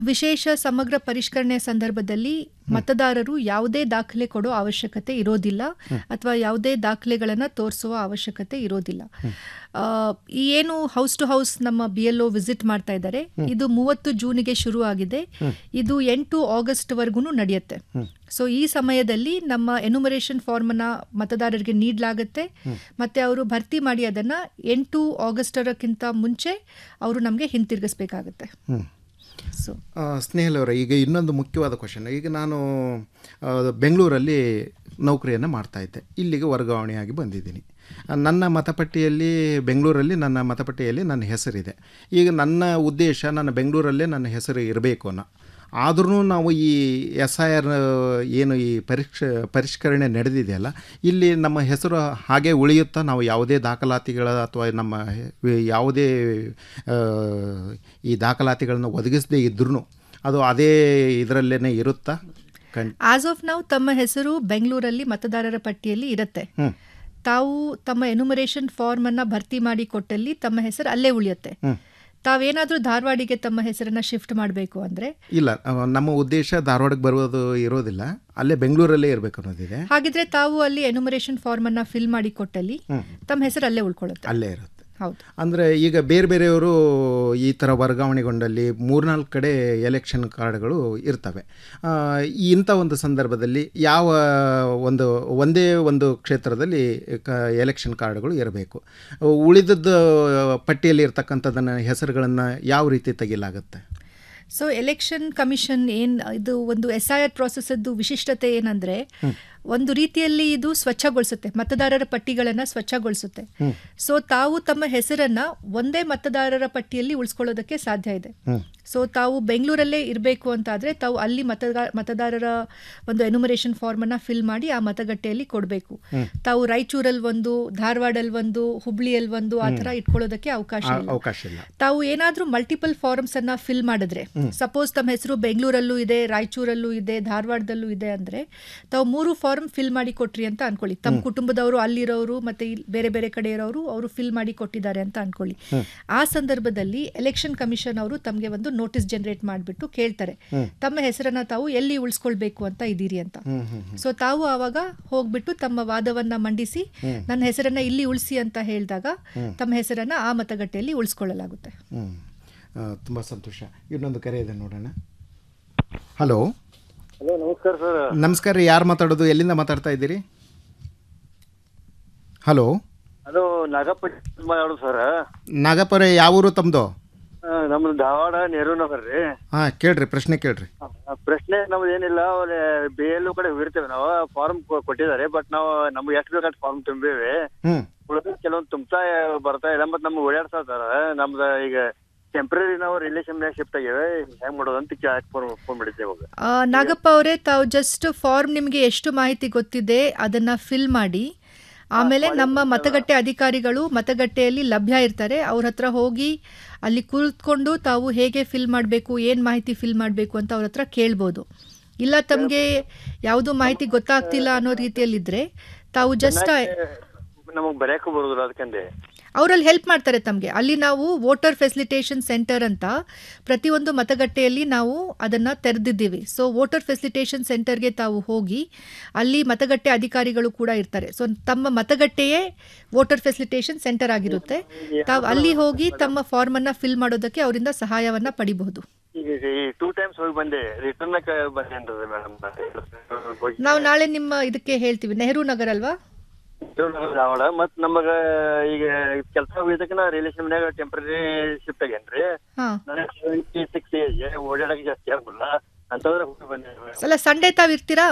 ವಿಶೇಷ ಸಮಗ್ರ ಪರಿಷ್ಕರಣೆ ಸಂದರ್ಭದಲ್ಲಿ ಮತದಾರರು ಯಾವುದೇ ದಾಖಲೆ ಕೊಡೋ ಅವಶ್ಯಕತೆ ಇರೋದಿಲ್ಲ ಅಥವಾ ಯಾವುದೇ ದಾಖಲೆಗಳನ್ನು ತೋರಿಸುವ ಅವಶ್ಯಕತೆ ಇರೋದಿಲ್ಲ ಆ, ಈ ಏನು ಹೌಸ್ ಟು ಹೌಸ್ ನಮ್ಮ ಬಿ ಎಲ್ ಒ ವಿಸಿಟ್ ಮಾಡ್ತಾ ಇದ್ದಾರೆ ಇದು ಮೂವತ್ತು ಜೂನಿಗೆ ಶುರು ಆಗಿದೆ ಇದು ಎಂಟು ಆಗಸ್ಟ್ ವರ್ಗು ನಡೆಯುತ್ತೆ ಸೊ ಈ ಸಮಯದಲ್ಲಿ ನಮ್ಮ ಎನುಮರೇಷನ್ ಫಾರ್ಮನ್ನ ಮತದಾರರಿಗೆ ನೀಡಲಾಗುತ್ತೆ ಮತ್ತೆ ಅವರು ಭರ್ತಿ ಮಾಡಿ ಅದನ್ನ ಎಂಟು ಆಗಸ್ಟರಕ್ಕಿಂತ ಮುಂಚೆ ಅವರು ನಮಗೆ ಹಿಂತಿರುಗಿಸ್ಬೇಕಾಗತ್ತೆ ಹ್ಮ್. ಸೊ ಆ, ಸ್ನೇಹಲ್ ಅವರೇ ಈಗ ಇನ್ನೊಂದು ಮುಖ್ಯವಾದ ಕ್ವಶನ್ ಈಗ ನಾನು ಆ, ಬೆಂಗಳೂರಲ್ಲಿ ನೌಕರಿಯನ್ನು ಮಾಡ್ತಾಯಿದ್ದೆ ಇಲ್ಲಿಗೆ ವರ್ಗಾವಣೆಯಾಗಿ ಬಂದಿದ್ದೀನಿ ಆ, ನನ್ನ ಮತಪಟ್ಟಿಯಲ್ಲಿ ಬೆಂಗಳೂರಲ್ಲಿ ನನ್ನ ಮತಪಟ್ಟಿಯಲ್ಲಿ ನನ್ನ ಹೆಸರಿದೆ ಈಗ ನನ್ನ ಉದ್ದೇಶ ನನ್ನ ಬೆಂಗಳೂರಲ್ಲೇ ನನ್ನ ಹೆಸರು ಇರಬೇಕು ಅನ್ನೋ ಆದ್ರೂ ನಾವು ಈ ಎಸ್ ಐ ಆರ್ ಏನು ಈ ಪರೀಕ್ಷ ಪರಿಷ್ಕರಣೆ ನಡೆದಿದೆಯಲ್ಲ ಇಲ್ಲಿ ನಮ್ಮ ಹೆಸರು ಹಾಗೆ ಉಳಿಯುತ್ತಾ ನಾವು ಯಾವುದೇ ದಾಖಲಾತಿಗಳ ಅಥವಾ ನಮ್ಮ ಹೆ- ಯಾವುದೇ ಆ, ಈ ದಾಖಲಾತಿಗಳನ್ನು ಒದಗಿಸದೇ ಇದ್ರೂ ಅದು ಅದೇ ಇದರಲ್ಲೇ ಇರುತ್ತಾ ಕಣ್ ಆಸ್ ಆಫ್ ನಾವು ತಮ್ಮ ಹೆಸರು ಬೆಂಗಳೂರಲ್ಲಿ ಮತದಾರರ ಪಟ್ಟಿಯಲ್ಲಿ ಇರುತ್ತೆ ಹ್ಮ್. ತಾವು ತಮ್ಮ ಎನುಮರೇಷನ್ ಫಾರ್ಮ್ ಅನ್ನ ಭರ್ತಿ ಮಾಡಿ ಕೊಟ್ಟಲ್ಲಿ ತಮ್ಮ ಹೆಸರು ಅಲ್ಲೇ ಉಳಿಯುತ್ತೆ ಹ್ಮ್. ತಾವೇನಾದ್ರೂ ಧಾರವಾಡಿಗೆ ತಮ್ಮ ಹೆಸರನ್ನ ಶಿಫ್ಟ್ ಮಾಡಬೇಕು ಅಂದ್ರೆ ಇಲ್ಲ ಆ, ನಮ್ಮ ಉದ್ದೇಶ ಧಾರವಾಡಕ್ಕೆ ಬರೋದು ಇರೋದಿಲ್ಲ ಅಲ್ಲೇ ಬೆಂಗಳೂರಲ್ಲೇ ಇರಬೇಕು ಅನ್ನೋದಿದೆ ಹಾಗಿದ್ರೆ ತಾವು ಅಲ್ಲಿ ಎನುಮರೇಷನ್ ಫಾರ್ಮ್ ಅನ್ನ ಫಿಲ್ ಮಾಡಿ ಕೊಟ್ಟಲ್ಲಿ ತಮ್ಮ ಹೆಸರು ಅಲ್ಲೇ ಉಳ್ಕೊಳ್ಳುತ್ತೆ ಅಲ್ಲೇ ಇರುತ್ತೆ ಹೌದು ಅಂದರೆ ಈಗ ಬೇರೆ ಬೇರೆಯವರು ಈ ಥರ ವರ್ಗಾವಣೆಗೊಂಡಲ್ಲಿ ಮೂರ್ನಾಲ್ಕು ಕಡೆ ಎಲೆಕ್ಷನ್ ಕಾರ್ಡ್ಗಳು ಇರ್ತವೆ ಆ, ಈ ಇಂಥ ಒಂದು ಸಂದರ್ಭದಲ್ಲಿ ಯಾವ ಒಂದು ಒಂದೇ ಒಂದು ಕ್ಷೇತ್ರದಲ್ಲಿ ಕ ಎಲೆಕ್ಷನ್ ಕಾರ್ಡ್ಗಳು ಇರಬೇಕು ಉಳಿದದ್ದು ಪಟ್ಟಿಯಲ್ಲಿ ಇರ್ತಕ್ಕಂಥದ್ದನ್ನು ಹೆಸರುಗಳನ್ನು ಯಾವ ರೀತಿ ತೆಗಿಲಾಗುತ್ತೆ ಸೊ ಎಲೆಕ್ಷನ್ ಕಮಿಷನ್ ಏನ್ ಇದು ಒಂದು ಎಸ್ ಐ ಆರ್ ಪ್ರಾಸೆಸ್ದು ವಿಶಿಷ್ಟತೆ ಏನಂದ್ರೆ ಒಂದು ರೀತಿಯಲ್ಲಿ ಇದು ಸ್ವಚ್ಛಗೊಳಿಸುತ್ತೆ ಮತದಾರರ ಪಟ್ಟಿಗಳನ್ನ ಸ್ವಚ್ಛಗೊಳಿಸುತ್ತೆ ಸೊ ತಾವು ತಮ್ಮ ಹೆಸರನ್ನ ಒಂದೇ ಮತದಾರರ ಪಟ್ಟಿಯಲ್ಲಿ ಉಳಿಸ್ಕೊಳ್ಳೋದಕ್ಕೆ ಸಾಧ್ಯ ಇದೆ ಸೊ ತಾವು ಬೆಂಗಳೂರಲ್ಲೇ ಇರಬೇಕು ಅಂತಾದ್ರೆ ತಾವು ಅಲ್ಲಿ ಮತದಾರ ಮತದಾರರ ಒಂದು ಎನುಮರೇಷನ್ ಫಾರ್ಮ್ ಅನ್ನ ಫಿಲ್ ಮಾಡಿ ಆ ಮತಗಟ್ಟೆಯಲ್ಲಿ ಕೊಡಬೇಕು ತಾವು ರಾಯಚೂರಲ್ಲಿ ಒಂದು ಧಾರವಾಡಲ್ಲಿ ಒಂದು ಹುಬ್ಳಿಯಲ್ಲಿ ಒಂದು ಆ ಥರ ಇಟ್ಕೊಳ್ಳೋದಕ್ಕೆ ಅವಕಾಶ ಆ- ಇಲ್ಲ ಅವಕಾಶ ಇಲ್ಲ ತಾವು ಏನಾದ್ರೂ ಮಲ್ಟಿಪಲ್ ಫಾರ್ಮ್ಸ್ ಅನ್ನ ಫಿಲ್ ಮಾಡಿದ್ರೆ ಸಪೋಸ್ ತಮ್ಮ ಹೆಸರು ಬೆಂಗಳೂರಲ್ಲೂ ಇದೆ ರಾಯಚೂರಲ್ಲೂ ಇದೆ ಧಾರವಾಡದಲ್ಲೂ ಇದೆ ಅಂದ್ರೆ ತಾವು ಮೂರು ಫಾರ್ಮ್ ಫಿಲ್ ಮಾಡಿ ಕೊಟ್ರಿ ಅಂತ ಅನ್ಕೊಳ್ಳಿ ತಮ್ಮ ಕುಟುಂಬದವರು ಅಲ್ಲಿರೋರು ಮತ್ತೆ ಇಲ್ಲಿ ಬೇರೆ ಬೇರೆ ಕಡೆ ಇರೋರು ಅವರು ಫಿಲ್ ಮಾಡಿ ಕೊಟ್ಟಿದ್ದಾರೆ ಅಂತ ಅನ್ಕೊಳ್ಳಿ ಆ ಸಂದರ್ಭದಲ್ಲಿ ಎಲೆಕ್ಷನ್ ಕಮಿಷನ್ ಅವರು ತಮಗೆ ಒಂದು ನೋಟಿಸ್ ಜನರೇಟ್ ಮಾಡಿಬಿಟ್ಟು ಕೇಳ್ತಾರೆ ತಮ್ಮ ಹೆಸರನ್ನ ತಾವು ಎಲ್ಲಿ ಉಳಿಸ್ಕೊಳ್ಬೇಕು ಅಂತ ಇದ್ದೀರಿ ಅಂತ ಸೊ ತಾವು ಆವಾಗ ಹೋಗ್ಬಿಟ್ಟು ತಮ್ಮ ವಾದವನ್ನ ಮಂಡಿಸಿ ನನ್ನ ಹೆಸರನ್ನ ಇಲ್ಲಿ ಉಳಿಸಿ ಅಂತ ಹೇಳಿದಾಗ ತಮ್ಮ ಹೆಸರನ್ನ ಆ ಮತಗಟ್ಟೆಯಲ್ಲಿ ಉಳಿಸ್ಕೊಳ್ಳಲಾಗುತ್ತೆ ಹ್ಞೂ ತುಂಬ ಸಂತೋಷ ಇನ್ನೊಂದು ಕರೆ ಇದೆ ನೋಡೋಣ ಹಲೋ ಹಲೋ ನಮಸ್ಕಾರ ಸರ್ ನಮಸ್ಕಾರ ರೀ ಯಾರು ಮಾತಾಡೋದು ಎಲ್ಲಿಂದ ಮಾತಾಡ್ತಾ ಇದ್ದೀರಿ ಹಲೋ ಹಲೋ ನಾಗಪಟ್ಟಿ ಮಾತಾಡೋದು ಸರ್ ನಾಗಪುರ ಯಾವ ಊರು ತಮ್ಮದು ನಮ್ದು ಧಾರವಾಡ ನೆಹರು ನಗರ್ ರೀ ಹಾಂ ಕೇಳ್ರಿ ಪ್ರಶ್ನೆ ಕೇಳ್ರಿ ಆ, ಪ್ರಶ್ನೆ ನಮ್ದು ಏನಿಲ್ಲ ಅವ್ರೆ ಬಿ ಎಲ್ ಕಡೆ ಹೋಗಿರ್ತೇವೆ ನಾವು ಫಾರ್ಮ್ ಕೊಟ್ಟಿದ್ದಾರೆ ಬಟ್ ನಾವು ನಮ್ಗೆ ಎಷ್ಟು ಬೇಕಾದ ಫಾರ್ಮ್ ತುಂಬೇವಿ ಹ್ಞೂ ಉಳಿದ ಕೆಲವೊಂದು ತುಂಬ್ತಾ ಬರ್ತಾ ಇಲ್ಲ ಮತ್ತೆ ನಮ್ಗೆ ಓಡಾಡ್ತಾರ ನಮ್ದು ಈಗ ಟೆಂಪ್ರರಿ ನಾವು ರಿಲೇಷನ್ಯಾಗ ಶಿಫ್ಟ್ ಆಗ್ಯಾವೆ ಹೆಂಗ್ ಮಾಡೋದು ಅಂತ ಕೇಳಕ್ ಫೋನ್ ಫೋನ್ ಮಾಡಿದ್ದೆ ಇವಾಗ ಆ, ನಾಗಪ್ಪ ಅವರೇ ತಾವು ಜಸ್ಟ್ ಫಾರ್ಮ್ ನಿಮಗೆ ಎಷ್ಟು ಮಾಹಿತಿ ಗೊತ್ತಿದೆ ಅದನ್ನ ಫಿಲ್ ಮಾಡಿ ಆಮೇಲೆ ನಮ್ಮ ಮತಗಟ್ಟೆ ಅಧಿಕಾರಿಗಳು ಮತಗಟ್ಟೆಯಲ್ಲಿ ಲಭ್ಯ ಇರ್ತಾರೆ ಅವ್ರ ಹತ್ರ ಹೋಗಿ ಅಲ್ಲಿ ಕುಳಿತುಕೊಂಡು ತಾವು ಹೇಗೆ ಫಿಲ್ ಮಾಡಬೇಕು ಏನು ಮಾಹಿತಿ ಫಿಲ್ ಮಾಡಬೇಕು ಅಂತ ಅವ್ರ ಹತ್ರ ಕೇಳ್ಬೋದು ಇಲ್ಲ ತಮಗೆ ಯಾವುದು ಮಾಹಿತಿ ಗೊತ್ತಾಗ್ತಿಲ್ಲ ಅನ್ನೋ ರೀತಿಯಲ್ಲಿದ್ದರೆ ತಾವು ಜಸ್ಟ್ ನಮಗ್ ಬರ್ಯಾಕ ಬರುದಿಲ್ಲ ಅದಕ್ಕಂದೆ ಅವರಲ್ಲಿ ಹೆಲ್ಪ್ ಮಾಡ್ತಾರೆ ತಮಗೆ ಅಲ್ಲಿ ನಾವು ವೋಟರ್ ಫೆಸಿಲಿಟೇಷನ್ ಸೆಂಟರ್ ಅಂತ ಪ್ರತಿಯೊಂದು ಮತಗಟ್ಟೆಯಲ್ಲಿ ನಾವು ಅದನ್ನು ತೆರೆದಿದ್ದೀವಿ ಸೊ ವೋಟರ್ ಫೆಸಿಲಿಟೇಷನ್ ಸೆಂಟರ್ಗೆ ತಾವು ಹೋಗಿ ಅಲ್ಲಿ ಮತಗಟ್ಟೆ ಅಧಿಕಾರಿಗಳು ಕೂಡ ಇರ್ತಾರೆ ಸೊ ತಮ್ಮ ಮತಗಟ್ಟೆಯೇ ವೋಟರ್ ಫೆಸಿಲಿಟೇಷನ್ ಸೆಂಟರ್ ಆಗಿರುತ್ತೆ ತಾವು ಅಲ್ಲಿ ಹೋಗಿ ತಮ್ಮ ಫಾರ್ಮನ್ನು ಫಿಲ್ ಮಾಡೋದಕ್ಕೆ ಅವರಿಂದ ಸಹಾಯವನ್ನು ಪಡಿಬಹುದು ಈಗ ಈ ಟೂ ಟೈಮ್ಸ್ ಹೋಗಿ ಬಂದೆ ರಿಟರ್ನ್ ಬಂದೇನ್ರಿ ಮೇಡಮ್ ನಾವು ನಾಳೆ ನಿಮ್ಮ ಇದಕ್ಕೆ ಹೇಳ್ತೀವಿ ನೆಹರು ನಗರ್ ಅಲ್ವಾ ಧಾರವಾಡ ಮತ್ ನಮಗ ಈಗ ಕೆಲಸ ಹೋಗಿದ್ದಕ್ಕೆ ನಾ ರಿಲೇಷನ್ ಮನ್ಯಾಗ ಟೆಂಪ್ರರಿ ಶಿಫ್ಟ್ ಆಗೇನ್ರಿ ಹಾಂ ನನಗೆ ಸೆವೆಂಟಿ ಸಿಕ್ಸ್ ಏಜ್ ಓಡಾಡಕ್ಕೆ ಜಾಸ್ತಿ ಆಗುಲ್ಲ ಅಂತಂದ್ರೆ ಹೋಗಿ ಬಂದೆ ಅಲ್ಲ ಸಂಡೇ ತಾವು ಇರ್ತೀರಾ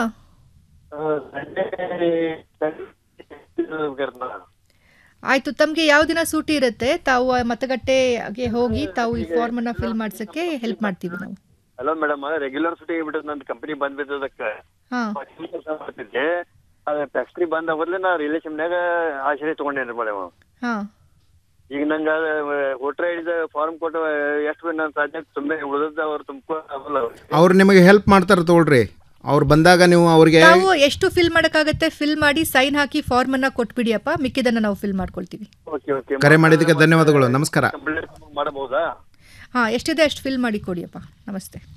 ಆಯ್ತು ತಮಗೆ ಯಾವ ದಿನ ಸೂಟಿ ಇರುತ್ತೆ ತಾವು ಆ ಮತಗಟ್ಟೆಗೆ ಹೋಗಿ ತಾವು ಈ ಫಾರ್ಮನ್ನು ಫಿಲ್ ಮಾಡ್ಸಕ್ಕೆ ಹೆಲ್ಪ್ ಮಾಡ್ತೀವಿ ನಾವು ಹಲೋ ಮೇಡಮ್ ರೆಗ್ಯುಲರ್ ಸುಟಿ ಆಗ್ಬಿಟ್ಟದ ನಂದು ಕಂಪನಿ ಬಂದ್ ಬಿದ್ದದಕ್ಕೆ ಹಾಂ ಕೆಲಸ ಮಾಡ್ತಿದ್ದೆ ಅದ ಫ್ಯಾಕ್ಟ್ರಿ ಬಂದ್ ಆಗೋದ್ಲೆ ನಾ ರಿಲೇಷನ್ಯಾಗ ಆಶ್ರಯ ತಗೊಂಡೇನ್ರಿ ಮೇಡಮ್ ಹಾಂ ಈಗ ನಂಗೆ ವೋಟರ್ ಐಡಿದ ಫಾರ್ಮ್ ಕೊಟ್ಟು ಎಷ್ಟು ನನ್ನ ಸಾಧ್ಯ ತುಂಬಾ ಉಳಿದದ್ದು ಅವ್ರು ತುಂಬ್ಕೊ ಆಗಲ್ಲ ಅವ್ರು ನಿಮಗೆ ಹೆಲ್ಪ್ ಮಾಡ್ತಾರೆ ತಗೊಳ್ರಿ ಅವ್ರು ಬಂದಾಗ ನೀವು ಅವ್ರಿಗೆ ತಾವು ಎಷ್ಟು ಫಿಲ್ ಮಾಡೋಕ್ಕಾಗತ್ತೆ ಫಿಲ್ ಮಾಡಿ ಸೈನ್ ಹಾಕಿ ಫಾರ್ಮ್ ಅನ್ನ ಕೊಟ್ಬಿಡಿಯಪ್ಪ ಮಿಕ್ಕಿದನ್ನ ನಾವು ಫಿಲ್ ಮಾಡ್ಕೊಳ್ತೀವಿ ಓಕೆ ಓಕೆ ಕರೆ ಮಾಡಿದ್ದಕ್ಕೆ ಧನ್ಯವಾದಗಳು ನಮಸ್ಕಾರ ಕಂಪ್ಲೇಂಟ್ ಮಾಡಬಹುದಾ ಹಾಂ ಎಷ್ಟಿದೆ ಅಷ್ಟು ಫಿಲ್ ಮಾಡಿ ಕೊಡಿಯಪ್ಪ ನಮಸ್ತೆ